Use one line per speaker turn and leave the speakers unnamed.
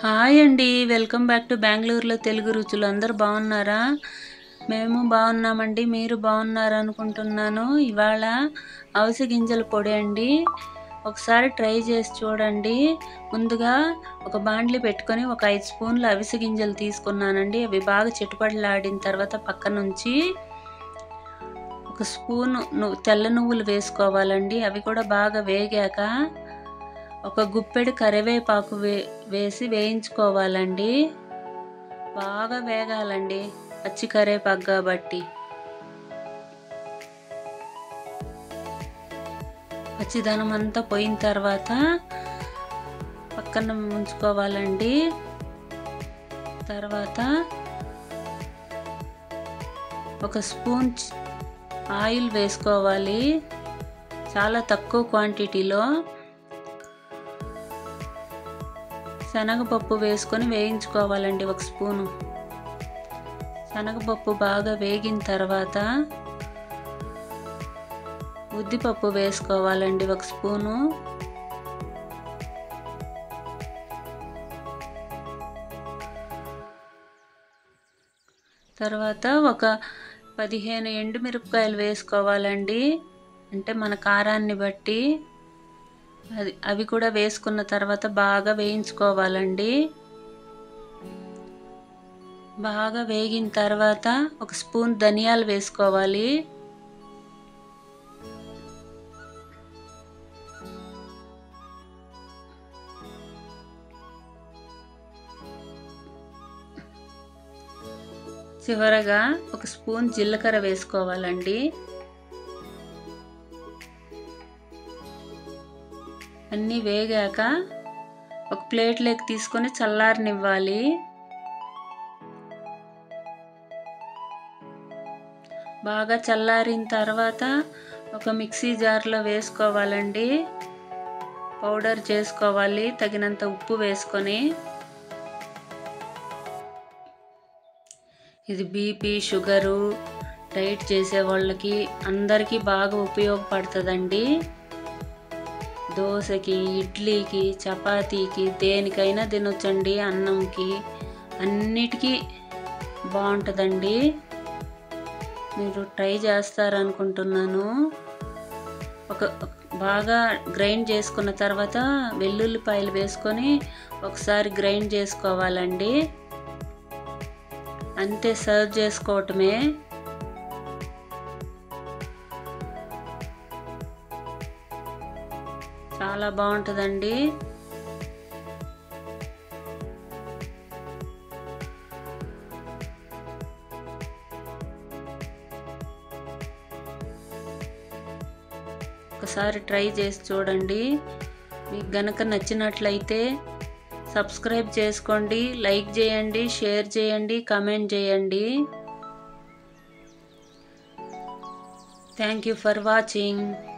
hi అండి welcome back to బెంగళూరులో తెలుగు రుచులు అందరు బాగున్నారా మేము బాగున్నామండి మీరు బాగున్నారు అనుకుంటున్నాను ఇవాళ అవిసె గింజల పొడి అండి ఒకసారి ట్రై చేసి చూడండి ముందుగా ఒక బాండ్లీ పెట్టుకొని ఒక ఐదు స్పూన్లు అవిసె గింజలు తీసుకున్నానండి అవి బాగా చిట్టుపడలాడిన తర్వాత పక్క నుంచి ఒక స్పూన్ ను- తెల్ల నువ్వులు వేసుకోవాలండి అవి కూడా బాగా వేగాక ఒక గుప్పెడు కరివేపాకు వే వేసి వేయించుకోవాలండి బాగా వేగాలండి పచ్చి కరివేపాకు కాబట్టి పచ్చిదనం అంతా పోయిన తర్వాత పక్కన ఉంచుకోవాలండి తర్వాత ఒక స్పూన్ చ- ఆయిల్ వేసుకోవాలి చాలా తక్కువ క్వాంటిటీలో శనగపప్పు వేసుకొని వేయించుకోవాలండి ఒక స్పూను శనగపప్పు బాగా వేగిన తర్వాత ఉద్దిపప్పు వేసుకోవాలండి ఒక స్పూను తర్వాత ఒక పదిహేను ఎండుమిరపకాయలు వేసుకోవాలండి అంటే మన కారాన్ని బట్టి అది అవి కూడా వేసుకున్న తర్వాత బాగా వేయించుకోవాలండి బాగా వేగిన తర్వాత ఒక స్పూన్ ధనియాలు వేసుకోవాలి చివరగా ఒక స్పూన్ జీలకర్ర వేసుకోవాలండి అన్నీ వేగాక ఒక ప్లేట్లోకి తీసుకొని చల్లారనివ్వాలి బాగా చల్లారిన తర్వాత ఒక మిక్సీ జార్లో వేసుకోవాలండి పౌడర్ చేసుకోవాలి తగినంత ఉప్పు వేసుకొని ఇది బీపీ షుగరు డైట్ చేసే వాళ్ళకి అందరికీ బాగా ఉపయోగపడుతుందండి దోశకి ఇడ్లీకి చపాతీకి దేనికైనా తినొచ్చండి అన్నంకి అన్నిటికీ బాగుంటుందండి మీరు ట్రై చేస్తారనుకుంటున్నాను ఒక బాగా గ్రైండ్ చేసుకున్న తర్వాత వెల్లుల్లిపాయలు వేసుకొని ఒకసారి గ్రైండ్ చేసుకోవాలండి అంతే సర్వ్ చేసుకోవటమే చాలా బాగుంటుందండి ఒకసారి ట్రై చేసి చూడండి మీకు గనక నచ్చినట్లయితే సబ్స్క్రైబ్ చేసుకోండి లైక్ చేయండి షేర్ చేయండి కామెంట్ చేయండి థ్యాంక్ యూ ఫర్ వాచింగ్